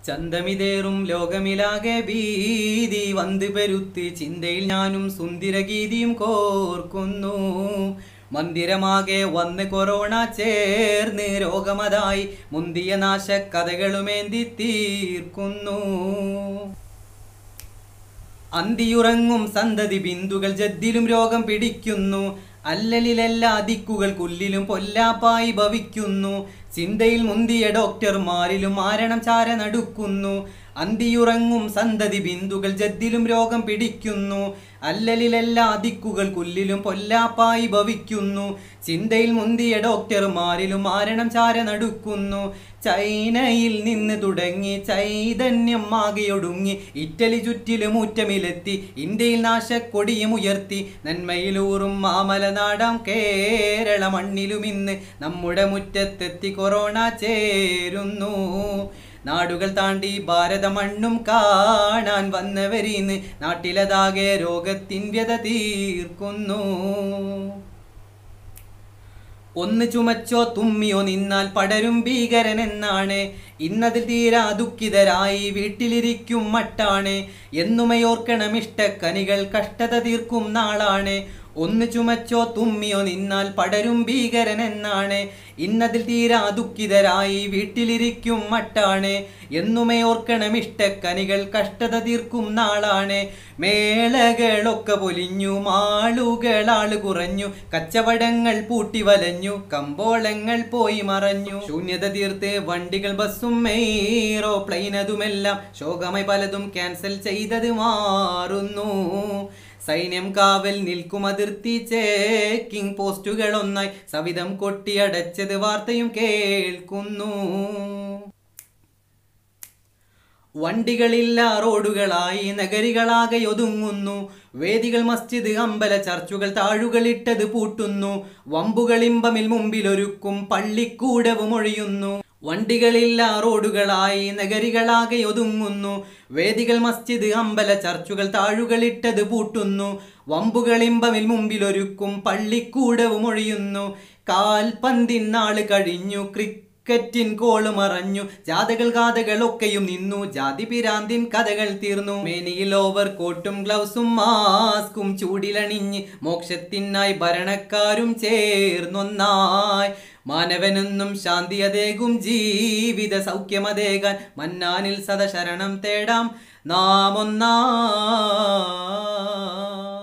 ചന്തമിതേറും ലോകമിലാകെ ഭീതി വന്ന് പെരുത്ത് ചിന്തയിൽ ഞാനും സുന്ദരഗീതിയും കോർക്കുന്നു മന്ദിരമാകെ വന്ന് കൊറോണ ചേർന്ന് രോഗമതായി മുന്തിയ നാശ കഥകളുമേന്തി തീർക്കുന്നു അന്തിയുറങ്ങും സന്തതി ബിന്ദുകൾ ജദ്ദിലും രോഗം പിടിക്കുന്നു അല്ലലിലെല്ലാ ദിക്കുകൾ കുല്ലിലും പൊല്ലാപ്പായി ഭവിക്കുന്നു ചിന്തയിൽ മുന്തിയ ഡോക്ടർമാരിലും മാരണം ചാര നടുക്കുന്നു അന്തിയുറങ്ങും സന്തതി ബിന്ദുകൾ ജദ്ദിലും രോഗം പിടിക്കുന്നു അല്ലലിലെല്ലാ ദിക്കുകൾ കുല്ലിലും പൊല്ലാപ്പായി ഭവിക്കുന്നു ചിന്തയിൽ മുന്തിയ ഡോക്ടർമാരിലും മാരണം ചാര നടുക്കുന്നു ചൈനയിൽ നിന്ന് തുടങ്ങി ചൈതന്യം ആകെയൊടുങ്ങി ഇറ്റലി ചുറ്റിലും ഊറ്റമിലെത്തി ഇന്ത്യയിൽ നാശക്കൊടിയും ഉയർത്തി നന്മയിലൂറും മാമലനാടാം കേരള മണ്ണിലും ഇന്ന് നമ്മുടെ മുറ്റത്തെത്തി കൊറോണ ചേരുന്നു നാടുകൾ താണ്ടി ഭാരത മണ്ണും കാണാൻ വന്നവരിന്ന് നാട്ടിലതാകെ രോഗത്തിൻ വ്യത തീർക്കുന്നു ഒന്ന് ചുമച്ചോ തുമ്മിയോ നിന്നാൽ പടരും ഭീകരനെന്നാണ് ഇന്നതിൽ തീരാ ദുഃഖിതരായി വീട്ടിലിരിക്കും മട്ടാണ് എന്നുമയോർക്കണം ഇഷ്ടക്കനികൾ കഷ്ടത തീർക്കും നാളാണ് ഒന്ന് ചുമച്ചോ തുമ്മിയോ നിന്നാൽ പടരും ഭീകരനെന്നാണ് ഇന്നതിൽ തീരാ ദുഃഖിതരായി വീട്ടിലിരിക്കും മട്ടാണ് എന്നുമേ ഓർക്കണം ഇഷ്ടക്കനികൾ കഷ്ടത തീർക്കും നാളാണ് മേളകളൊക്കെ പൊലിഞ്ഞു മാളുകളാള് കുറഞ്ഞു കച്ചവടങ്ങൾ പൂട്ടി വലഞ്ഞു കമ്പോളങ്ങൾ പോയി മറഞ്ഞു ശൂന്യത തീർത്ത് വണ്ടികൾ ബസ്സും എയ്റോപ്ലെയിനതുമെല്ലാം ശോകമായി പലതും ക്യാൻസൽ ചെയ്തത് മാറുന്നു സൈന്യം കാവൽ നിൽക്കും അതിർത്തി ചേക്കിംഗ് പോസ്റ്റുകൾ ഒന്നായി സവിധം കൊട്ടിയടച്ചത് വാർത്തയും കേൾക്കുന്നു വണ്ടികളില്ല റോഡുകളായി നഗരികളാകെ ഒതുങ്ങുന്നു വേദികൾ മസ്ജിദ് അമ്പല ചർച്ചുകൾ താഴുകളിട്ടത് പൂട്ടുന്നു വമ്പുകൾ ഇമ്പമിൽ മുമ്പിലൊരുക്കും പള്ളിക്കൂടവും ഒഴിയുന്നു വണ്ടികളില്ല റോഡുകളായി നഗരികളാകെ ഒതുങ്ങുന്നു വേദികൾ മസ്ജിദ് അമ്പല ചർച്ചുകൾ താഴുകളിട്ടത് പൂട്ടുന്നു വമ്പുകൾ ഇമ്പമിൽ മുമ്പിലൊരുക്കും പള്ളിക്കൂടവും ഒഴിയുന്നു കാൽപന്തിൻ നാള് കഴിഞ്ഞു ക്രിക്കറ്റ് ക്രിക്കറ്റിൻ കോള് മറഞ്ഞു ജാഥകൾ കാഥകളൊക്കെയും നിന്നു ജാതി പിരാന്തിൻ കഥകൾ തീർന്നു മേനിയിൽ ഓവർ കോട്ടും ഗ്ലൗസും മാസ്കും ചൂടിലണിഞ്ഞ് മോക്ഷത്തിനായി ഭരണക്കാരും ചേർന്നൊന്നായി മാനവനെന്നും ശാന്തി അതേകും ജീവിത സൗഖ്യമതേകാൻ മന്നാനിൽ സദശരണം തേടാം നാം ഒന്നാ